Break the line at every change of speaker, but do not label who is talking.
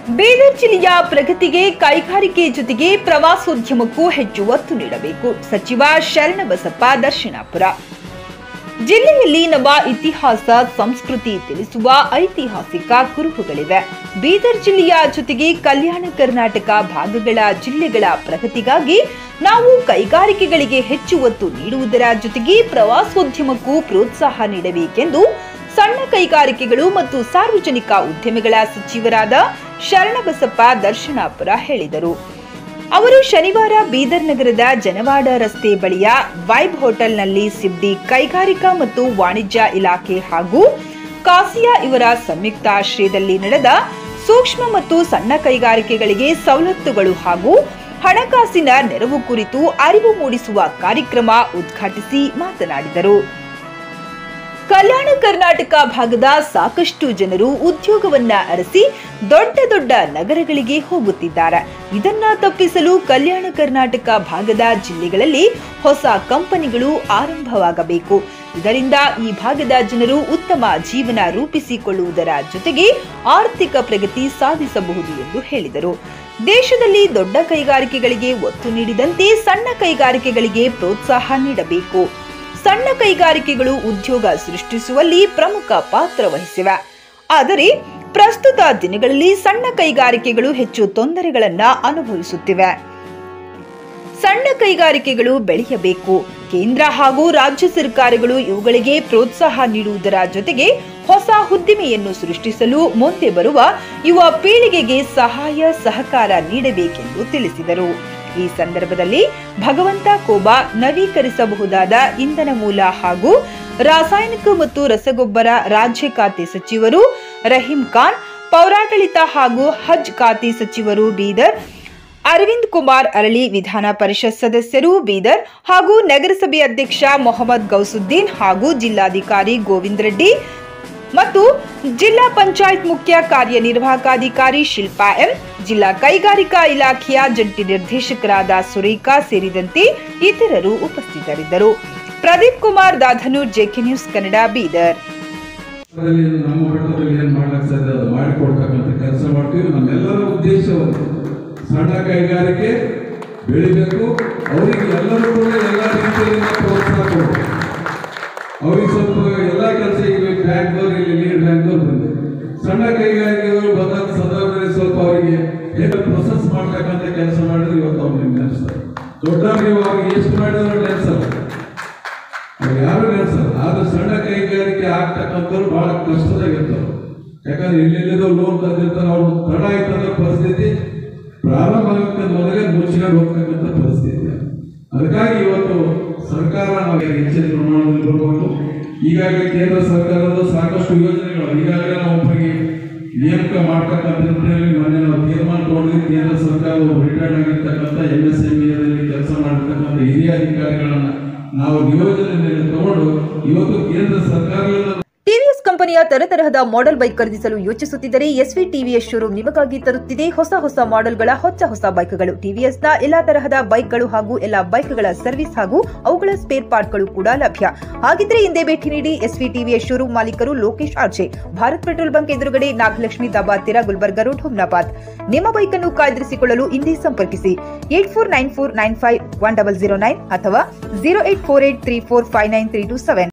ಬೀದರ್ ಜಿಲ್ಲೆಯ ಪ್ರಗತಿಗೆ ಕೈಗಾರಿಕೆ ಜೊತೆಗೆ ಪ್ರವಾಸೋದ್ಯಮಕ್ಕೂ ಹೆಚ್ಚು ಒತ್ತು ನೀಡಬೇಕು ಸಚಿವ ಶರಣಬಸಪ್ಪ ದರ್ಶನಾಪುರ ಜಿಲ್ಲೆಯಲ್ಲಿ ನಮ್ಮ ಇತಿಹಾಸ ಸಂಸ್ಕೃತಿ ತಿಳಿಸುವ ಐತಿಹಾಸಿಕ ಕುರುಹುಗಳಿವೆ ಬೀದರ್ ಜಿಲ್ಲೆಯ ಜೊತೆಗೆ ಕಲ್ಯಾಣ ಕರ್ನಾಟಕ ಭಾಗಗಳ ಜಿಲ್ಲೆಗಳ ಪ್ರಗತಿಗಾಗಿ ನಾವು ಕೈಗಾರಿಕೆಗಳಿಗೆ ಹೆಚ್ಚು ಒತ್ತು ನೀಡುವುದರ ಜೊತೆಗೆ ಪ್ರವಾಸೋದ್ಯಮಕ್ಕೂ ಪ್ರೋತ್ಸಾಹ ನೀಡಬೇಕೆಂದು ಸಣ್ಣ ಕೈಗಾರಿಕೆಗಳು ಮತ್ತು ಸಾರ್ವಜನಿಕ ಉದ್ಯಮಿಗಳ ಸಚಿವರಾದ ಶರಣಬಸಪ್ಪ ದರ್ಶನಾಪುರ ಹೇಳಿದರು ಅವರು ಶನಿವಾರ ಬೀದರ್ ನಗರದ ಜನವಾಡ ರಸ್ತೆ ಬಳಿಯ ವೈಬ್ ಹೋಟೆಲ್ನಲ್ಲಿ ಸಿಬ್ಡಿ ಕೈಗಾರಿಕಾ ಮತ್ತು ವಾಣಿಜ್ಯ ಇಲಾಖೆ ಹಾಗೂ ಕಾಸಿಯಾ ಇವರ ಸಂಯುಕ್ತಾಶ್ರಯದಲ್ಲಿ ನಡೆದ ಸೂಕ್ಷ್ಮ ಮತ್ತು ಸಣ್ಣ ಕೈಗಾರಿಕೆಗಳಿಗೆ ಸವಲತ್ತುಗಳು ಹಾಗೂ ಹಣಕಾಸಿನ ನೆರವು ಕುರಿತು ಅರಿವು ಮೂಡಿಸುವ ಕಾರ್ಯಕ್ರಮ ಉದ್ಘಾಟಿಸಿ ಮಾತನಾಡಿದರು ಕಲ್ಯಾಣ ಕರ್ನಾಟಕ ಭಾಗದ ಸಾಕಷ್ಟು ಜನರು ಉದ್ಯೋಗವನ್ನ ಅರಸಿ ದೊಡ್ಡ ದೊಡ್ಡ ನಗರಗಳಿಗೆ ಹೋಗುತ್ತಿದ್ದಾರೆ ಇದನ್ನ ತಪ್ಪಿಸಲು ಕಲ್ಯಾಣ ಕರ್ನಾಟಕ ಭಾಗದ ಜಿಲ್ಲೆಗಳಲ್ಲಿ ಹೊಸ ಕಂಪನಿಗಳು ಆರಂಭವಾಗಬೇಕು ಇದರಿಂದ ಈ ಭಾಗದ ಜನರು ಉತ್ತಮ ಜೀವನ ರೂಪಿಸಿಕೊಳ್ಳುವುದರ ಜೊತೆಗೆ ಆರ್ಥಿಕ ಪ್ರಗತಿ ಸಾಧಿಸಬಹುದು ಎಂದು ಹೇಳಿದರು ದೇಶದಲ್ಲಿ ದೊಡ್ಡ ಕೈಗಾರಿಕೆಗಳಿಗೆ ಒತ್ತು ನೀಡಿದಂತೆ ಸಣ್ಣ ಕೈಗಾರಿಕೆಗಳಿಗೆ ಪ್ರೋತ್ಸಾಹ ನೀಡಬೇಕು ಸಣ್ಣ ಕೈಗಾರಿಕೆಗಳು ಉದ್ಯೋಗ ಸೃಷ್ಟಿಸುವಲ್ಲಿ ಪ್ರಮುಖ ಪಾತ್ರ ವಹಿಸಿವೆ ಆದರೆ ಪ್ರಸ್ತುತ ದಿನಗಳಲ್ಲಿ ಸಣ್ಣ ಕೈಗಾರಿಕೆಗಳು ಹೆಚ್ಚು ತೊಂದರೆಗಳನ್ನ ಅನುಭವಿಸುತ್ತಿವೆ ಸಣ್ಣ ಕೈಗಾರಿಕೆಗಳು ಬೆಳೆಯಬೇಕು ಕೇಂದ್ರ ಹಾಗೂ ರಾಜ್ಯ ಸರ್ಕಾರಗಳು ಇವುಗಳಿಗೆ ಪ್ರೋತ್ಸಾಹ ನೀಡುವುದರ ಜೊತೆಗೆ ಹೊಸ ಉದ್ದಿಮೆಯನ್ನು ಸೃಷ್ಟಿಸಲು ಮುಂದೆ ಬರುವ ಯುವ ಪೀಳಿಗೆಗೆ ಸಹಾಯ ಸಹಕಾರ ನೀಡಬೇಕೆಂದು ತಿಳಿಸಿದರು ಈ ಸಂದರ್ಭದಲ್ಲಿ ಭಗವಂತ ಕೋಬಾ ನವೀಕರಿಸಬಹುದಾದ ಇಂಧನ ಮೂಲ ಹಾಗೂ ರಾಸಾಯನಿಕ ಮತ್ತು ರಸಗೊಬ್ಬರ ರಾಜ್ಯ ಖಾತೆ ಸಚಿವರು ರಹೀಂ ಖಾನ್ ಪೌರಾಡಳಿತ ಹಾಗೂ ಹಜ್ ಖಾತೆ ಸಚಿವರು ಬೀದರ್ ಅರವಿಂದ್ ಕುಮಾರ್ ಅರಳಿ ವಿಧಾನ ಪರಿಷತ್ ಸದಸ್ಯರು ಬೀದರ್ ಹಾಗೂ ನಗರಸಭೆ ಅಧ್ಯಕ್ಷ ಮೊಹಮ್ಮದ್ ಗೌಸುದ್ದೀನ್ ಹಾಗೂ ಜಿಲ್ಲಾಧಿಕಾರಿ ಗೋವಿಂದ್ ರೆಡ್ಡಿ ಮತ್ತು ಜಿಲ್ಲಾ ಪಂಚಾಯತ್ ಮುಖ್ಯ ಕಾರ್ಯನಿರ್ವಾಹಕಾಧಿಕಾರಿ ಶಿಲ್ಪಾ ಎಂ ಜಿಲ್ಲಾ ಕೈಗಾರಿಕಾ ಇಲಾಖೆಯ ಜಂಟಿ ನಿರ್ದೇಶಕರಾದ ಸುರೇಖಾ ಸೇರಿದಂತೆ ಇತರರು ಉಪಸ್ಥಿತರಿದ್ದರು ಪ್ರದೀಪ್ ಕುಮಾರ್ ದಾಧನೂರ್ ಜೆಕೆ ನ್ಯೂಸ್ ಕನ್ನಡ ಬೀದರ್
ಅದರಲ್ಲಿ ನಮ್ಮ ಮಟ್ಟದಲ್ಲಿ ಏನು ಮಾಡಕ್ಕೆ ಸಾಧ್ಯ ಅದು ಮಾಡಿಕೊಡ್ತಕ್ಕಂಥ ಕೆಲಸ ಮಾಡ್ತೀವಿ ನಮ್ಮೆಲ್ಲರ ಉದ್ದೇಶ ಒಂದು. ಸಣ್ಣ ಕೈಗಾರಿಕೆ ಬೆಳಿಬೇಕು ಅವರಿಗೆ ಎಲ್ಲರೂ ಕೂಡ ಎಲ್ಲ ರೀತಿಯಿಂದ ಪ್ರೋತ್ಸಾಹ ಕೊಡಬೇಕು ಅವ್ರಿಗೆ ಸ್ವಲ್ಪ ಎಲ್ಲ ಕೆಲಸ ಈಗ ಬ್ಯಾಂಕ್ದವ್ರು ಇಲ್ಲಿ ಲೀಡ್ ಬ್ಯಾಂಕ್ದವ್ರು ಬಂದು ಸಣ್ಣ ಕೈಗಾರಿಕೆಗಳು ಬಂದಂಥ ಸಂದರ್ಭದಲ್ಲಿ ಸ್ವಲ್ಪ ಅವರಿಗೆ ಏನು ಪ್ರೊಸೆಸ್ ಮಾಡ್ತಕ್ಕಂಥ ಕೆಲಸ ಮಾಡಿದ್ರೆ ಇವತ್ತು ಅವ್ರಿಗೆ ನೆನೆಸ್ತಾರೆ ದೊಡ್ಡವ್ರಿಗೆ ಅವ್ರಿಗೆ ಎಷ್ಟು ಮಾಡಿದ್ರು ನೆನೆಸಲ್ಲ ಅವ್ರು ಯಾರು ನೆನೆಸಲ್ಲ ಆದ್ರೆ ಸಣ್ಣ ಕೈಗಾರಿಕೆ ಆಗ್ತಕ್ಕಂಥವ್ರು ಬಹಳ ಕಷ್ಟದಾಗಿರ್ತಾರೆ ಯಾಕಂದ್ರೆ ಎಲ್ಲೆಲ್ಲಿದೋ ಲೋನ್ ತಂದಿರ್ತಾರೆ ಅವ್ರು ತಡ ಆಯ್ತಂದ್ರೆ ಪರಿಸ್ಥಿತಿ ಪ್ರಾರಂಭ ಆಗಕ್ಕೆ ಮೊದಲೇ ಮುಚ್ಚಿಕೊಂಡು ಹೋಗ್ತಕ್ಕಂಥ ಪರಿಸ್ಥಿತಿ ಅದಕ್ಕಾಗಿ ಇವತ್ತು ಸರ್ಕಾರ ನಾವು ಹೆಚ್ಚಿನ ಪ್ರಮಾಣದಲ್ಲಿ ಬರಬೇಕು ಈಗಾಗಲೇ ಕೇಂದ್ರ ಸರ್ಕಾರದ ಸಾಕಷ್ಟು ಯೋಜನೆಗಳು ಈಗಾಗಲೇ ನಾವು ಒಬ್ಬರಿಗೆ ನೇಮಕ ಮಾಡ್ತಕ್ಕಂಥ ನಿಟ್ಟಿನಲ್ಲಿ ಮೊನ್ನೆ ನಾವು ತೀರ್ಮಾನ ತಗೊಂಡ್ವಿ ಕೇಂದ್ರ ಸರ್ಕಾರದ ರಿಟೈರ್ಡ್ ಆಗಿರ್ತಕ್ಕಂಥ ಎಂ ಎಸ್ ಎಂ ಕೆಲಸ ಮಾಡಿರ್ತಕ್ಕಂಥ ಹಿರಿಯ ಅಧಿಕಾರಿಗಳನ್ನ ನಾವು ನಿಯೋಜನೆಯಲ್ಲಿ ತಗೊಂಡು ಇವತ್ತು ಕೇಂದ್ರ ಸರ್ಕಾರದಿಂದ
ಟಿವಿಎಸ್ ಕಂಪನಿಯ ತರತರಹದ ಮಾಡೆಲ್ ಬೈಕ್ ಖರೀದಿಸಲು ಯೋಚಿಸುತ್ತಿದ್ದರೆ ಎಸ್ವಿ ಟಿವಿಎಸ್ ಶೋರೂಮ್ ನಿಮಗಾಗಿ ತರುತ್ತಿದೆ ಹೊಸ ಹೊಸ ಮಾಡೆಲ್ಗಳ ಹೊಸ ಹೊಸ ಬೈಕ್ಗಳು ಟಿವಿಎಸ್ನ ಎಲ್ಲಾ ತರಹದ ಬೈಕ್ಗಳು ಹಾಗೂ ಎಲ್ಲಾ ಬೈಕ್ಗಳ ಸರ್ವಿಸ್ ಹಾಗೂ ಅವುಗಳ ಸ್ಪೇರ್ ಪಾರ್ಟ್ಗಳು ಕೂಡ ಲಭ್ಯ ಹಾಗಿದ್ರೆ ಹಿಂದೆ ಭೇಟಿ ನೀಡಿ ಎಸ್ವಿ ಟಿವಿಎಸ್ ಶೋರೂಮ್ ಮಾಲೀಕರು Lokesh RJ Bharat petrol bunk ಎದುರುಗಡೆ ನಾಗಲಕ್ಷ್ಮಿ ದಾಬಾತಿರ ಗುಲ್ಬರ್ಗ ರೋಡ್ ಹುಮ್ನಾಬಾದ್ ನಿಮ್ಮ ಬೈಕ್ ಅನ್ನು ಕಾಯ್ದಿರಿಸಿಕೊಳ್ಳಲು ಹಿಂದೆ ಸಂಪರ್ಕಿಸಿ eight four nine four nine five one double zero nine ಅಥವಾ zero eight four eight three four five nine three two seven